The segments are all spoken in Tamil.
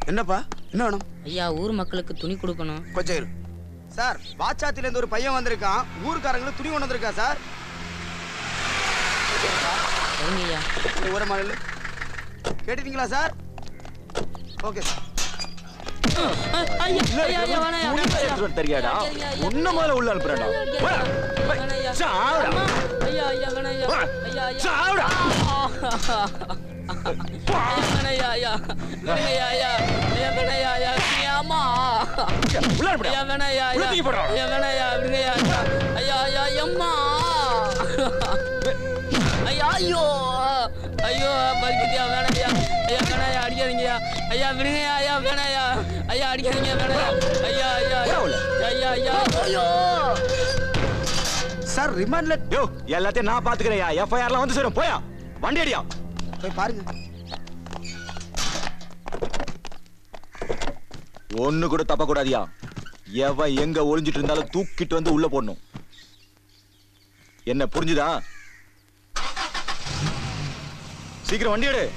என்னப்பா என்ன வேணும் ஐயா ஊர் மக்களுக்கு துணி கொடுக்கணும் கொஞ்சம் இரு சார் வாச்சாத்தில இருந்து ஒரு பையன் வந்திருக்கான் ஊருக்காரங்களுக்கு துணி கொண்டு வந்திருக்கான் சார் சரிங்க ஐயா இந்த ஊர மாடல் கேட்டுட்டீங்களா சார் ஓகே சார் ஐயா ஐயா ஐயா வேணாம் ஐயா. துணி எடுத்துட்டு வர தெரியாடா உன்ன முதல்ல உள்ள அனுப்புறேன்டா போடா. வேணாம் ஐயா. சாவுடா. அம்மா. ஐயா ஐயா வேணாம் ஐயா வா. ஐயா ஐயா சாவுடா. ஐயா வேணாம் ஐயா ஐயா வேணாம் ஐயா ஐயா ஐயா வேணாம் ஐயா ஐயா ஐயாம்மா. உள்ள அனுப்புடா. ஐயா வேணாம் ஐயா உள்ள ஐயா தூக்கி போடுறா. ஐயா வேணாம் ஐயா விடுங்க ஐயா ஐயா ஐயா ஐயா எம்மா ஐயா ஐயோ ஐயோ பரிக்குத்தியா வேணாம் ஐயா ஐயா வேணாம் ஐயா அடிக்காதீங்க ஐயா விடுங்க ஐயா ஐயா வேணாம் ஐயா ஐயா அடிக்காதீங்க வேணாம் ஐயா ஐயா ஐயா ஐயா ஐயா ஐயோ சார் ரிமாண்ட்ல யோ எல்லாத்தையும் நான் பாத்துக்கிறேன்யா எஃப்ஐஆர்லாம் வந்து சேரும் போயா வண்டி அடியா போய் பாருங்க ஒண்ணு கூட தப்ப கூடாதியா எவன் எங்க ஒளிஞ்சிட்டு இருந்தாலும் தூக்கிட்டு வந்து உள்ள போடணும் என்ன புரிஞ்சுதா சீக்கிரம் வண்டி எடு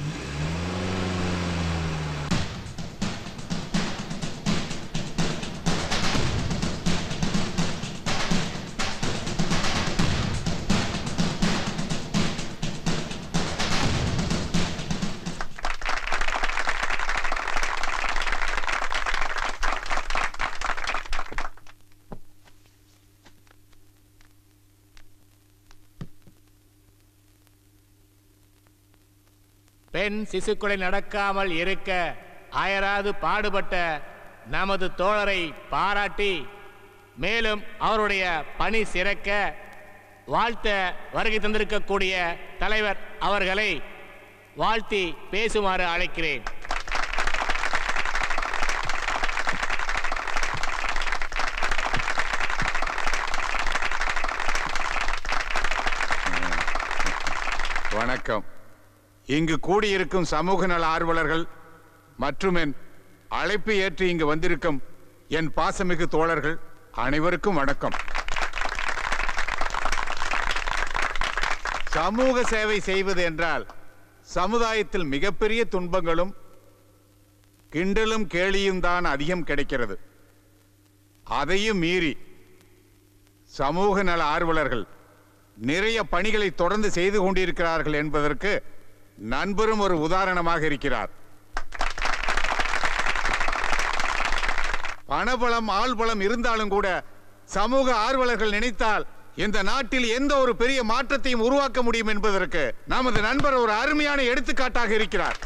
பெண் சிசுக்குலை நடக்காமல் இருக்க அயராது பாடுபட்ட நமது தோழரை பாராட்டி மேலும் அவருடைய பணி சிறக்க வாழ்த்த வருகை தந்திருக்கக்கூடிய தலைவர் அவர்களை வாழ்த்தி பேசுமாறு அழைக்கிறேன் வணக்கம் இங்கு கூடியிருக்கும் சமூக நல ஆர்வலர்கள் மற்றும் என் அழைப்பு ஏற்று இங்கு வந்திருக்கும் என் பாசமிகு தோழர்கள் அனைவருக்கும் வணக்கம் சமூக சேவை செய்வது என்றால் சமுதாயத்தில் மிகப்பெரிய துன்பங்களும் கிண்டலும் கேலியும் தான் அதிகம் கிடைக்கிறது அதையும் மீறி சமூக நல ஆர்வலர்கள் நிறைய பணிகளை தொடர்ந்து செய்து கொண்டிருக்கிறார்கள் என்பதற்கு நண்பரும் ஒரு உதாரணமாக இருக்கிறார் பணபலம் ஆள்பலம் இருந்தாலும் கூட சமூக ஆர்வலர்கள் நினைத்தால் இந்த நாட்டில் எந்த ஒரு பெரிய மாற்றத்தையும் உருவாக்க முடியும் என்பதற்கு நமது நண்பர் ஒரு அருமையான எடுத்துக்காட்டாக இருக்கிறார்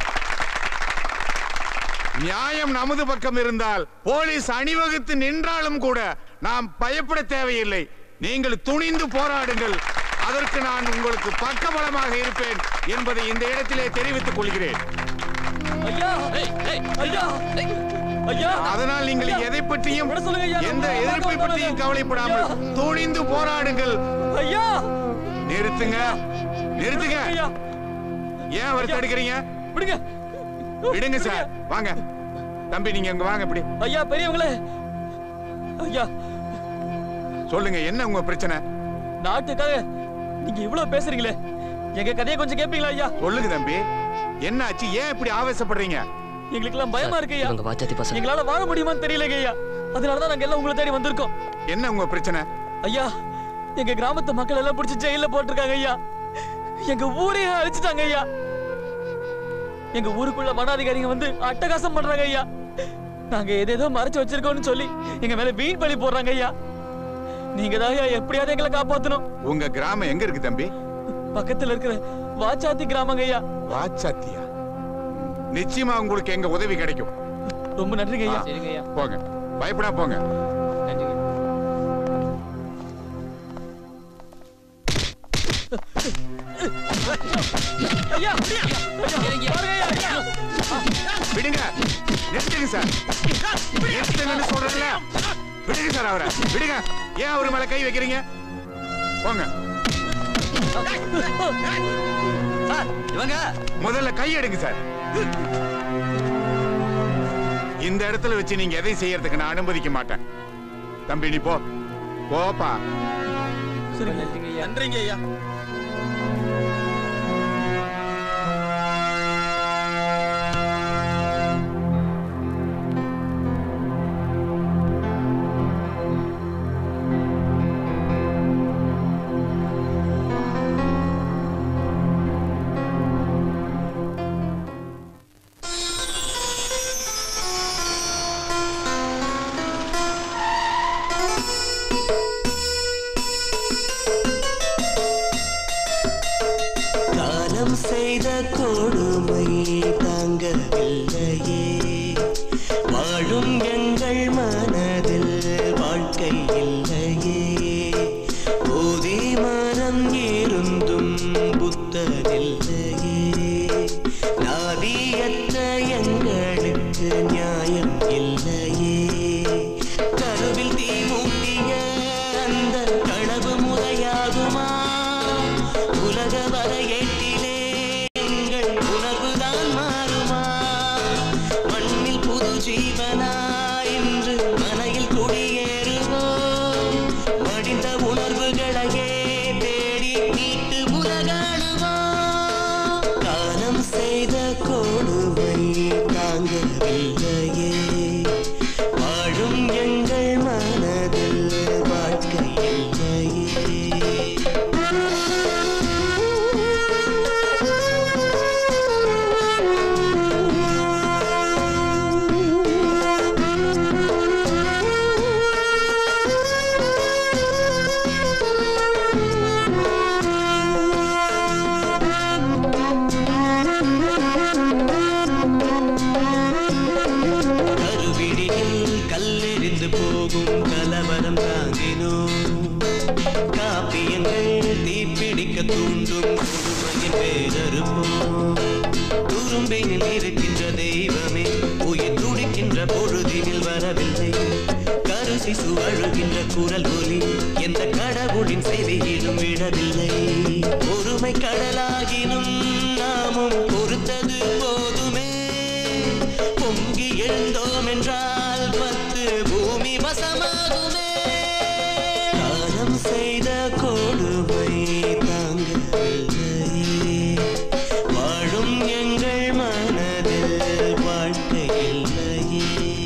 நியாயம் நமது பக்கம் இருந்தால் போலீஸ் அணிவகுத்து நின்றாலும் கூட நாம் பயப்பட தேவையில்லை நீங்கள் துணிந்து போராடுங்கள் அதற்கு நான் உங்களுக்கு பக்கபலமாக இருப்பேன் என்பதை இந்த இடத்திலே தெரிவித்துக் கொள்கிறேன் ஐயா ஐயா ஐயா அதனால் நீங்கள் எதை பற்றியும் விட சொல்லுங்க ஐயா, எந்த நம்ம எதிர்ப்பை பார்க்க பற்றியும் வந்தாங்க. கவலைப்படாமல் ஐயா. துணிந்து போராடுங்கள் ஐயா நிறுத்துங்க நிறுத்துங்க ஐயா ஏன் அவர் தடுக்கிறீங்க விடுங்க விடுங்க சார் வாங்க தம்பி நீங்க இங்க வாங்க இப்படி ஐயா பெரியவங்களே ஐயா சொல்லுங்க என்ன உங்க பிரச்சனை நாட்டுக்காக நீங்க இவ்வளவு பேசுறீங்களே எங்க கதையை கொஞ்சம் கேப்பீங்களா ஐயா சொல்லுங்க தம்பி என்ன ஆச்சு ஏன் இப்படி ஆவேசப்படுறீங்க எங்களுக்கு எல்லாம் பயமா இருக்கு ஐயா இவங்க வாச்சாத்தி பசங்க எங்களால வாழ முடியுமான்னு தெரியலங்க ஐயா அதனாலதான் நாங்க எல்லாம் உங்களை தேடி வந்திருக்கோம் என்ன உங்க பிரச்சனை ஐயா எங்க கிராமத்து மக்கள் எல்லாம் பிடிச்சி ஜெயில போட்டிருக்காங்க ஐயா எங்க ஊரையே அழிச்சிட்டாங்க ஐயா எங்க ஊருக்குள்ள வனாதிகாரிங்க வந்து அட்டகாசம் பண்றாங்க ஐயா நாங்க எதேதோ மறைச்சு வச்சிருக்கோம்னு சொல்லி எங்க மேல வீண் பழி போடுறாங்க ஐயா நீங்க தான் ஐயா எப்படியாவது எங்களை காப்பாத்தணும் உங்க கிராமம் எங்க இருக்கு தம்பி பக்கத்துல இருக்கிற வாச்சாத்தி கிராமங்க ஐயா வாச்சாத்தியா நிச்சயமா உங்களுக்கு எங்க உதவி கிடைக்கும் ரொம்ப நன்றிங்க ஐயா ஆ, போங்க பயப்படா போங்க ஐயா பாருங்க ஐயா ஐயா விடுங்க நிறுத்துங்க சார் நிறுத்துங்கன்னு சொல்றேன்ல விடுங்க சார் அவரை விடுங்க ஏன் அவரு மேல கை வைக்கிறீங்க போங்க சார் இவங்க முதல்ல கை எடுங்க சார் இந்த இடத்துல வச்சு நீங்க எதை செய்யறதுக்கு நான் அனுமதிக்க மாட்டேன் தம்பி நீ போ போப்பா சரிங்க நன்றிங்க ஐயா நன்றிங்க ஐயா செய்த கொடுமை தாங்கவில்லையே வாழும் எங்கள் மனதில் வாழ்க்கை இல்லையே போதி மரம் இருந்தும் புத்தனில்லையே நாதியற்ற எங்களுக்கு நியாயம் இல்லையே கருவில் தீ மூட்டிய அந்த களவு முறையாகுமா உலக வரையேட்டிலே எங்கள் உணர்வுதான் மாறுமா மண்ணில் புது ஜீவனா இன்று மனையில் குடியேறுவோம் மடிந்த உணர்வுகளையே தேடி மீட்டு உலகாடுவோம் காலம் செய்த கொடுமை தாங்கவில்லையே வாழும் எங்கள் மனதில் வாழ்க்கை இல்லையே கருவிடியில் கல்லெறிந்து போகும் கலவரம் தாங்கினோம் காப்பியங்கள் தீப்பிடிக்க தூண்டும் கொடுமையின் பேரறுப்போம் துரும்பினில் இருக்கின்ற தெய்வமே உயிர் துடிக்கின்ற பொழுதினில் வரவில்லை கரு சிசு அழுகின்ற குரல் ஒலி எந்த கடவுளின் செய்தியிலும் விடவில்லை பொறுமை கடலாகினும் நாமும் பொறுத்தது போதுமே பொங்கி எழுந்தோம் என்றால் பத்து பூமி வசமாகுமே காலம் செய்த கொடுமை தாங்கவில்லையே வாழும் எங்கள் மனதில் வாழ்க்கை இல்லையே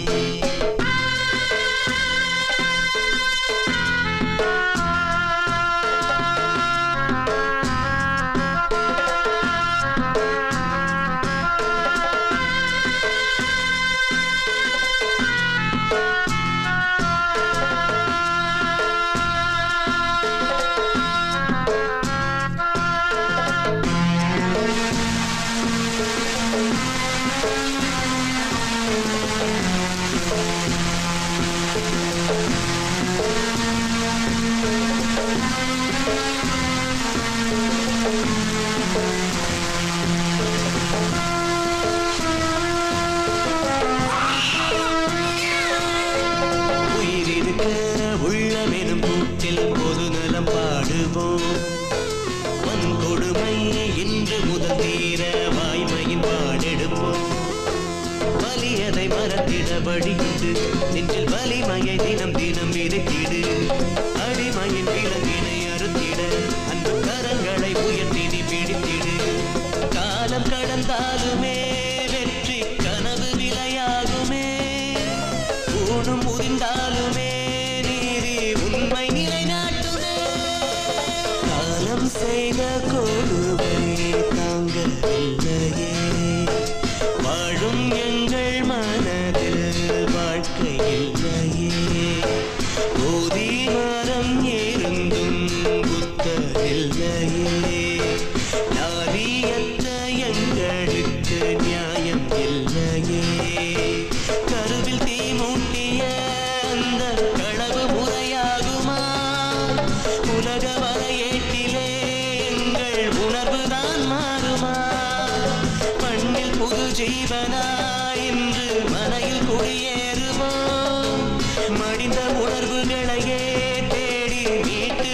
உயிரிருக்க உள்ளமெனும் கூட்டில் பொது நலம் பாடுவோம் வன்கொடுமை இன்று முதல் தீர வாய்மையின் பாடெடுப்போம் வலியதை மறத்திட வழியிடு நெஞ்சில் வலிமையை தினம் தினம் விதைத்திடு அடிமையின் விலங்கினை அறுத்திட அன்பு கரங்களை உயர்த்தி நீ பிடித்திடு காலம் கடந்தாலுமே வெற்றி கனவு விலையாகுமே ஊனும் முதிர்ந்தாலுமே நீதி உண்மை நிலைநாட்டுமே காலம் செய்த கொடுமை தாங்கவில்லையே வாழும் எங்கள் மனதில் வாழ்க்கை இல்லையே போதி மரம் இருந்தும் புத்தரில்லையே நாதியற்ற எங்களுக்கு நியாயம் இல்லையே கருவில் தீ மூட்டிய அந்த களவு முறையாகுமா உலக வரையேட்டிலே எங்கள் உணர்வுதான் மாறுமா மண்ணில் புது ஜீவனா இன்று மனையில் குடியேறுவோம் மடிந்த உணர்வுகளையே தேடி மீட்டு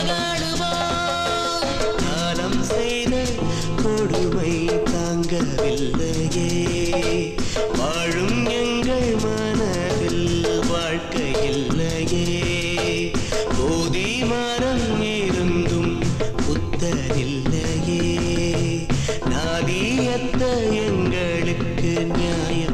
உலகாடுவோம் காலம் செய்த கொடுமை தாங்கவில்லையே வாழும் எங்கள் மனதில் வாழ்க்கை இல்லையே போதி மரம் இருந்தும் புத்தரில்லையே நாதியத்த எங்களுக்கு நியாயம்